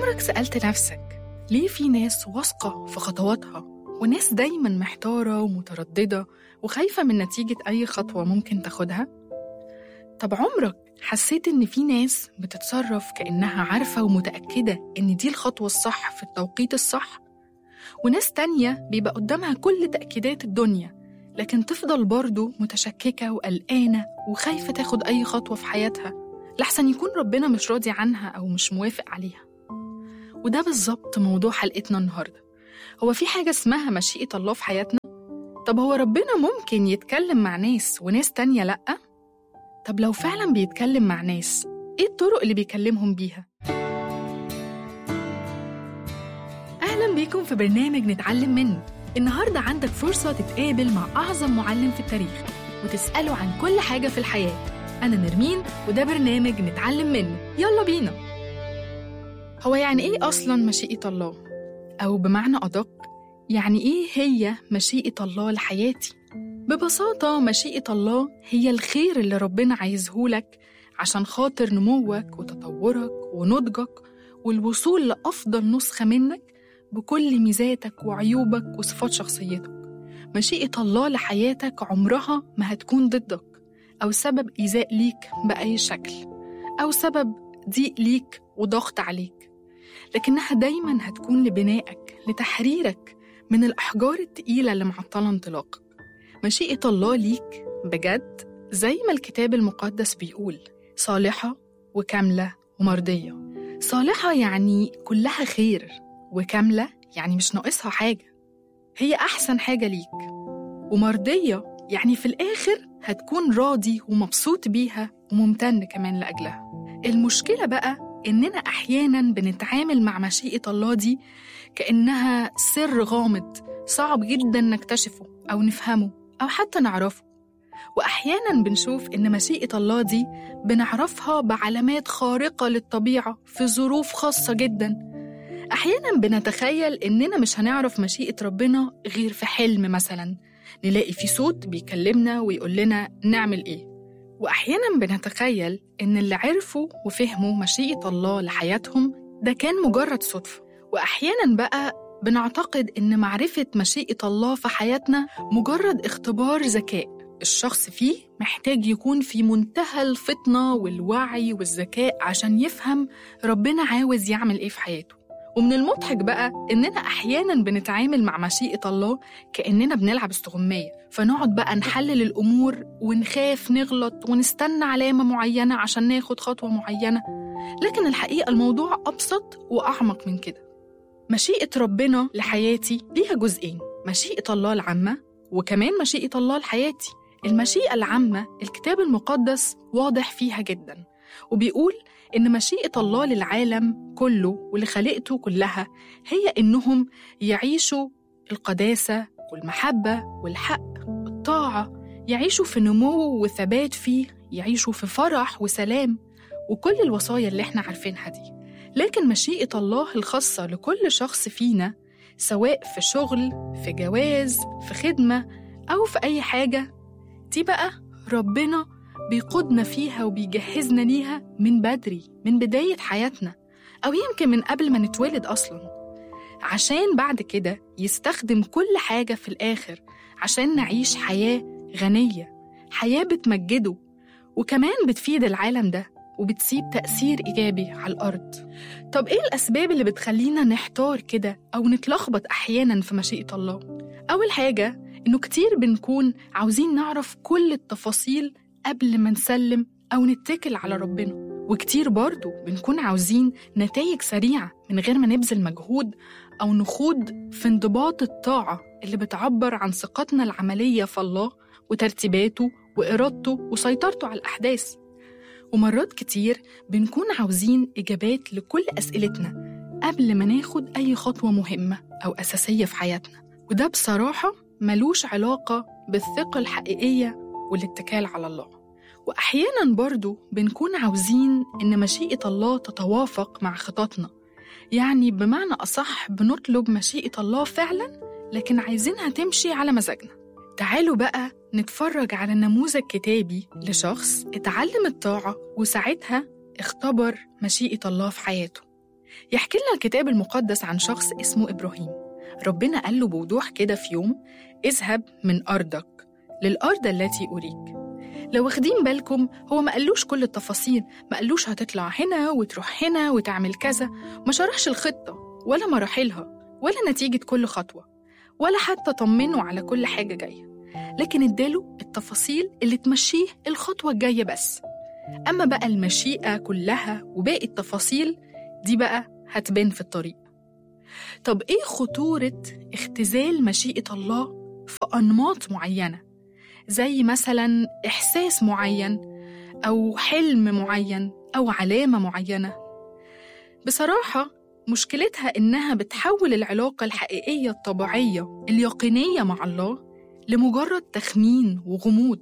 عمرك سألت نفسك ليه في ناس واثقة في خطواتها وناس دايما محتارة ومترددة وخايفة من نتيجة أي خطوة ممكن تاخدها؟ طب عمرك حسيت إن في ناس بتتصرف كأنها عارفة ومتأكدة إن دي الخطوة الصح في التوقيت الصح؟ وناس تانية بيبقى قدامها كل تأكيدات الدنيا لكن تفضل برضه متشككة وقلقانة وخايفة تاخد أي خطوة في حياتها لحسن يكون ربنا مش راضي عنها أو مش موافق عليها وده بالظبط موضوع حلقتنا النهاردة هو في حاجة اسمها مشيئة الله في حياتنا؟ طب هو ربنا ممكن يتكلم مع ناس وناس تانية لأ؟ طب لو فعلا بيتكلم مع ناس إيه الطرق اللي بيكلمهم بيها؟ أهلا بيكم في برنامج نتعلم منه النهاردة عندك فرصة تتقابل مع أعظم معلم في التاريخ وتسأله عن كل حاجة في الحياة أنا نرمين وده برنامج نتعلم منه يلا بينا هو يعني إيه أصلا مشيئة الله؟ أو بمعنى أدق يعني إيه هي مشيئة الله لحياتي؟ ببساطة مشيئة الله هي الخير اللي ربنا عايزهولك عشان خاطر نموك وتطورك ونضجك والوصول لأفضل نسخة منك بكل ميزاتك وعيوبك وصفات شخصيتك مشيئة الله لحياتك عمرها ما هتكون ضدك أو سبب إيذاء ليك بأي شكل أو سبب ضيق ليك وضغط عليك لكنها دايما هتكون لبنائك لتحريرك من الأحجار التقيلة اللي معطلة انطلاقك مشيئة الله ليك بجد زي ما الكتاب المقدس بيقول صالحة وكاملة ومرضية صالحة يعني كلها خير وكاملة يعني مش ناقصها حاجة هي أحسن حاجة ليك ومرضية يعني في الآخر هتكون راضي ومبسوط بيها وممتن كمان لأجلها المشكلة بقى إننا أحيانا بنتعامل مع مشيئة الله دي كأنها سر غامض صعب جدا نكتشفه أو نفهمه أو حتى نعرفه وأحيانا بنشوف إن مشيئة الله دي بنعرفها بعلامات خارقة للطبيعة في ظروف خاصة جدا أحيانا بنتخيل إننا مش هنعرف مشيئة ربنا غير في حلم مثلا نلاقي في صوت بيكلمنا ويقول لنا نعمل إيه وأحيانا بنتخيل إن اللي عرفوا وفهموا مشيئة الله لحياتهم ده كان مجرد صدفة وأحيانا بقى بنعتقد إن معرفة مشيئة الله في حياتنا مجرد اختبار ذكاء الشخص فيه محتاج يكون في منتهى الفطنة والوعي والذكاء عشان يفهم ربنا عاوز يعمل إيه في حياته ومن المضحك بقى إننا أحيانا بنتعامل مع مشيئة الله كأننا بنلعب استغماية فنقعد بقى نحلل الأمور ونخاف نغلط ونستنى علامة معينة عشان ناخد خطوة معينة لكن الحقيقة الموضوع أبسط وأعمق من كده مشيئة ربنا لحياتي ليها جزئين مشيئة الله العامة وكمان مشيئة الله لحياتي المشيئة العامة الكتاب المقدس واضح فيها جدا وبيقول إن مشيئة الله للعالم كله ولخليقته كلها هي إنهم يعيشوا القداسة والمحبة والحق والطاعة يعيشوا في نمو وثبات فيه يعيشوا في فرح وسلام وكل الوصايا اللي احنا عارفينها دي لكن مشيئة الله الخاصة لكل شخص فينا سواء في شغل في جواز في خدمة أو في أي حاجة دي بقى ربنا بيقودنا فيها وبيجهزنا ليها من بدري من بداية حياتنا أو يمكن من قبل ما نتولد أصلا عشان بعد كده يستخدم كل حاجة في الآخر عشان نعيش حياة غنية حياة بتمجده وكمان بتفيد العالم ده وبتسيب تأثير إيجابي على الأرض طب إيه الأسباب اللي بتخلينا نحتار كده أو نتلخبط أحيانا في مشيئة الله؟ أول حاجة إنه كتير بنكون عاوزين نعرف كل التفاصيل قبل ما نسلم أو نتكل على ربنا وكتير برضو بنكون عاوزين نتائج سريعة من غير ما نبذل مجهود أو نخوض في انضباط الطاعة اللي بتعبر عن ثقتنا العملية في الله وترتيباته وإرادته وسيطرته على الأحداث ومرات كتير بنكون عاوزين إجابات لكل أسئلتنا قبل ما ناخد أي خطوة مهمة أو أساسية في حياتنا وده بصراحة ملوش علاقة بالثقة الحقيقية والاتكال على الله وأحيانا برضو بنكون عاوزين إن مشيئة الله تتوافق مع خططنا يعني بمعنى أصح بنطلب مشيئة الله فعلا لكن عايزينها تمشي على مزاجنا تعالوا بقى نتفرج على نموذج كتابي لشخص اتعلم الطاعة وساعتها اختبر مشيئة الله في حياته يحكي لنا الكتاب المقدس عن شخص اسمه إبراهيم ربنا قال له بوضوح كده في يوم اذهب من أرضك للأرض التي أريك لو واخدين بالكم هو ما قالوش كل التفاصيل ما قالوش هتطلع هنا وتروح هنا وتعمل كذا ما شرحش الخطة ولا مراحلها ولا نتيجة كل خطوة ولا حتى طمنه على كل حاجة جاية لكن اداله التفاصيل اللي تمشيه الخطوة الجاية بس أما بقى المشيئة كلها وباقي التفاصيل دي بقى هتبان في الطريق طب إيه خطورة اختزال مشيئة الله في أنماط معينة زي مثلا إحساس معين أو حلم معين أو علامة معينة بصراحة مشكلتها إنها بتحول العلاقة الحقيقية الطبيعية اليقينية مع الله لمجرد تخمين وغموض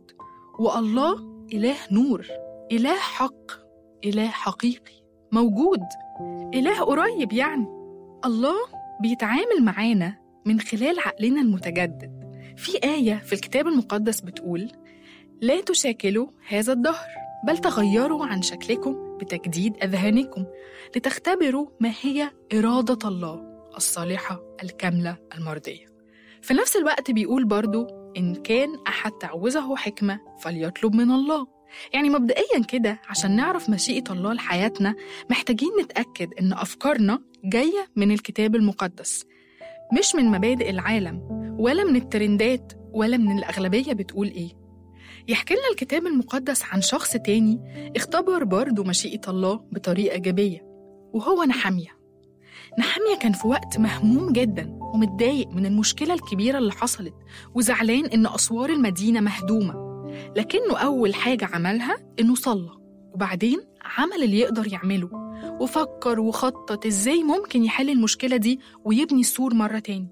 والله إله نور إله حق إله حقيقي موجود إله قريب يعني الله بيتعامل معانا من خلال عقلنا المتجدد في آية في الكتاب المقدس بتقول لا تشاكلوا هذا الدهر بل تغيروا عن شكلكم بتجديد أذهانكم لتختبروا ما هي إرادة الله الصالحة الكاملة المرضية في نفس الوقت بيقول برضو إن كان أحد تعوزه حكمة فليطلب من الله يعني مبدئيا كده عشان نعرف مشيئة الله لحياتنا محتاجين نتأكد إن أفكارنا جاية من الكتاب المقدس مش من مبادئ العالم ولا من الترندات ولا من الأغلبية بتقول إيه يحكي لنا الكتاب المقدس عن شخص تاني اختبر برضه مشيئة الله بطريقة إيجابية وهو نحمية نحمية كان في وقت مهموم جدا ومتضايق من المشكلة الكبيرة اللي حصلت وزعلان إن أسوار المدينة مهدومة لكنه أول حاجة عملها إنه صلى وبعدين عمل اللي يقدر يعمله وفكر وخطط إزاي ممكن يحل المشكلة دي ويبني السور مرة تاني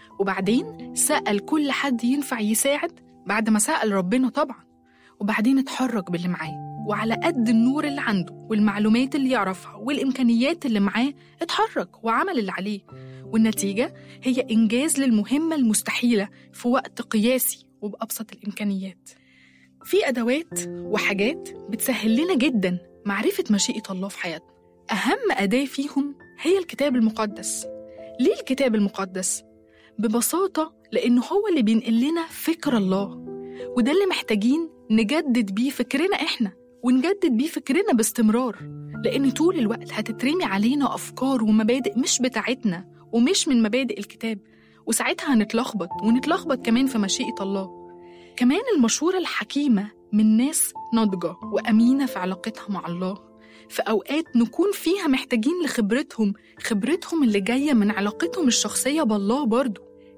وبعدين سأل كل حد ينفع يساعد بعد ما سأل ربنا طبعا وبعدين اتحرك باللي معاه وعلى قد النور اللي عنده والمعلومات اللي يعرفها والإمكانيات اللي معاه اتحرك وعمل اللي عليه والنتيجة هي إنجاز للمهمة المستحيلة في وقت قياسي وبأبسط الإمكانيات في أدوات وحاجات بتسهل لنا جدا معرفة مشيئة الله في حياتنا أهم أداة فيهم هي الكتاب المقدس ليه الكتاب المقدس؟ ببساطة لأنه هو اللي بينقل لنا فكر الله وده اللي محتاجين نجدد بيه فكرنا إحنا ونجدد بيه فكرنا باستمرار لأن طول الوقت هتترمي علينا أفكار ومبادئ مش بتاعتنا ومش من مبادئ الكتاب وساعتها هنتلخبط ونتلخبط كمان في مشيئة الله كمان المشورة الحكيمة من ناس ناضجة وأمينة في علاقتها مع الله في أوقات نكون فيها محتاجين لخبرتهم خبرتهم اللي جاية من علاقتهم الشخصية بالله برضو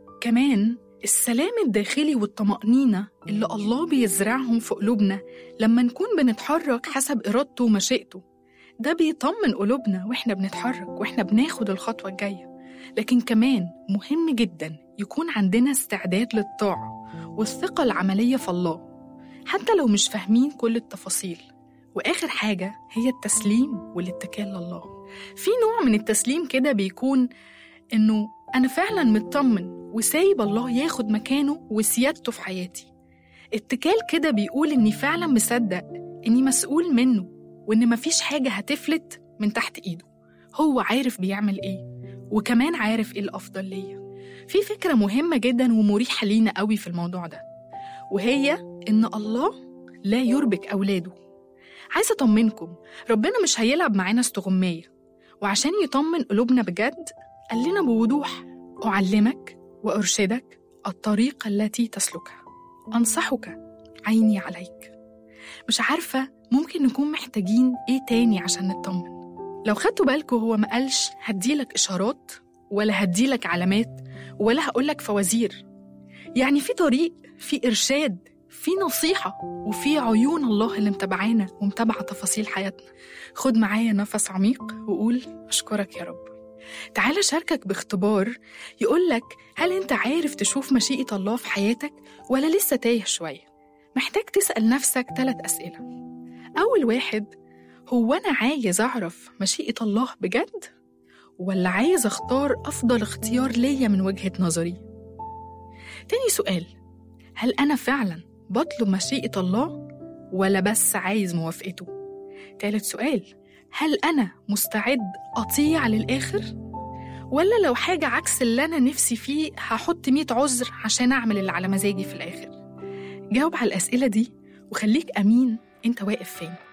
كمان السلام الداخلي والطمأنينة اللي الله بيزرعهم في قلوبنا لما نكون بنتحرك حسب إرادته ومشيئته ده بيطمن قلوبنا وإحنا بنتحرك وإحنا بناخد الخطوة الجاية لكن كمان مهم جدا يكون عندنا استعداد للطاعة والثقة العملية في الله حتى لو مش فاهمين كل التفاصيل وآخر حاجة هي التسليم والاتكال لله في نوع من التسليم كده بيكون إنه أنا فعلا مطمن وسايب الله ياخد مكانه وسيادته في حياتي اتكال كده بيقول إني فعلا مصدق إني مسؤول منه وإن مفيش حاجة هتفلت من تحت إيده هو عارف بيعمل إيه وكمان عارف إيه الأفضل ليا في فكرة مهمة جدا ومريحة لينا قوي في الموضوع ده وهي إن الله لا يربك أولاده عايزة أطمنكم ربنا مش هيلعب معانا استغماية وعشان يطمن قلوبنا بجد قال لنا بوضوح أعلمك وأرشدك الطريق التي تسلكها أنصحك عيني عليك مش عارفة ممكن نكون محتاجين إيه تاني عشان نطمن لو خدتوا بالكم هو ما قالش هديلك إشارات ولا هديلك علامات ولا هقولك فوازير يعني في طريق في إرشاد في نصيحة وفي عيون الله اللي متابعانا ومتابعة تفاصيل حياتنا خد معايا نفس عميق وقول أشكرك يا رب تعال شاركك باختبار يقولك هل أنت عارف تشوف مشيئة الله في حياتك ولا لسه تايه شوية محتاج تسأل نفسك ثلاث أسئلة أول واحد هو أنا عايز أعرف مشيئة الله بجد؟ ولا عايز أختار أفضل اختيار ليا من وجهة نظري؟ تاني سؤال هل أنا فعلا بطلب مشيئة الله ولا بس عايز موافقته؟ تالت سؤال هل أنا مستعد أطيع للآخر؟ ولا لو حاجة عكس اللي أنا نفسي فيه هحط مية عذر عشان أعمل اللي على مزاجي في الآخر؟ جاوب على الأسئلة دي وخليك أمين أنت واقف فين